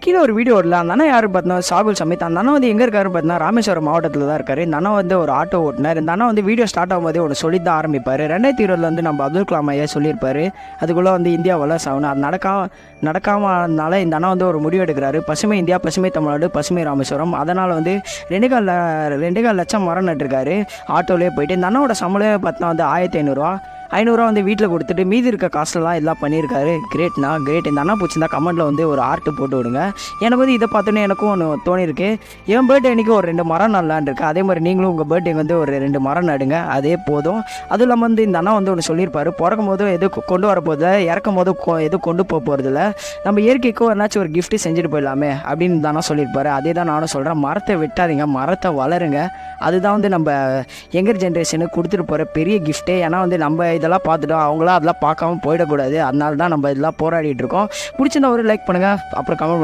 கீழே ஒரு வீடியோ வரல அந்த அண்ணா யார் பார்த்தா சாகுல் சமித் அந்த அண்ணா வந்து எங்கே இருக்காரு பார்த்தா ராமேஸ்வரம் மாவட்டத்தில் தான் இருக்காரு இந்த அண்ணா வந்து ஒரு ஆட்டோ ஓட்டுனார் இந்த அண்ணா வந்து வீடியோ ஸ்டார்ட் ஆகும்போதே ஒன்று சொல்லி தான் ஆரம்பிப்பார் ரெண்டாயிரத்தி இருபதுல வந்து நம்ம அப்துல் கலாம் ஐயா சொல்லியிருப்பாரு அதுக்குள்ளே வந்து இந்தியா வல்லரசு ஆகணும் அது நடக்காம நடக்காமனால இந்த அண்ணா வந்து ஒரு முடிவு எடுக்கிறாரு பசுமை இந்தியா பசுமை தமிழ்நாடு பசுமை ராமேஸ்வரம் அதனால் வந்து ரெண்டு கால் ல- ரெண்டு கால் லட்சம் மரம் நட்டுருக்காரு ஆட்டோலேயே போயிட்டு இந்த அண்ணாவோட சம்பளம் பார்த்தா வந்து ஆயிரத்தி ஐநூறுரூவா ஐநூறுரூவா வந்து வீட்டில் கொடுத்துட்டு மீதி இருக்க காசுலாம் எல்லாம் பண்ணியிருக்காரு கிரேட்னா கிரேட் இந்த அண்ணா பிடிச்சிருந்தா கமெண்ட்டில் வந்து ஒரு ஆர்ட் போட்டு விடுங்க எனக்கு வந்து இதை பார்த்தோன்னே எனக்கும் ஒன்று தோணியிருக்கு என் பர்த்டே அன்றைக்கி ஒரு ரெண்டு மரம் நடலான்னு இருக்கு அதே மாதிரி நீங்களும் உங்கள் பர்த்டே வந்து ஒரு ரெண்டு மரம் நடுங்க அதே போதும் அதுவும் இல்லாமல் வந்து இந்த அண்ணா வந்து ஒன்று சொல்லியிருப்பாரு பிறக்கும் போதும் எதுவும் கொ- கொண்டு வர போதில்ல இறக்கும் போதும் கொ- எதுவும் கொண்டு போக போகிறதில்ல நம்ம இயற்கைக்கும் என்னாச்சும் ஒரு gift செஞ்சுட்டு போயிடலாமே அப்படின்னு தானே சொல்லியிருப்பாரு அதே தான் நானும் சொல்கிறேன் மரத்தை வெட்டாதீங்க மரத்தை வளருங்க அதுதான் வந்து நம்ம யங்கர் ஜென்ரேஷனுக்கு கொடுத்துட்டு போகிற பெரிய கிஃப்ட்டே ஏன்னா வந்து நம்ம இதெல்லாம் பார்த்துட்டோம் அவங்களாம் அதெல்லாம் பார்க்காம போயிடக்கூடாது அதனால தான் நம்ம இதெல்லாம் போராடிட்டு இருக்கோம் பிடிச்சிருந்தா ஒரு லைக் பண்ணுங்கள் அப்புறம் கமெண்ட்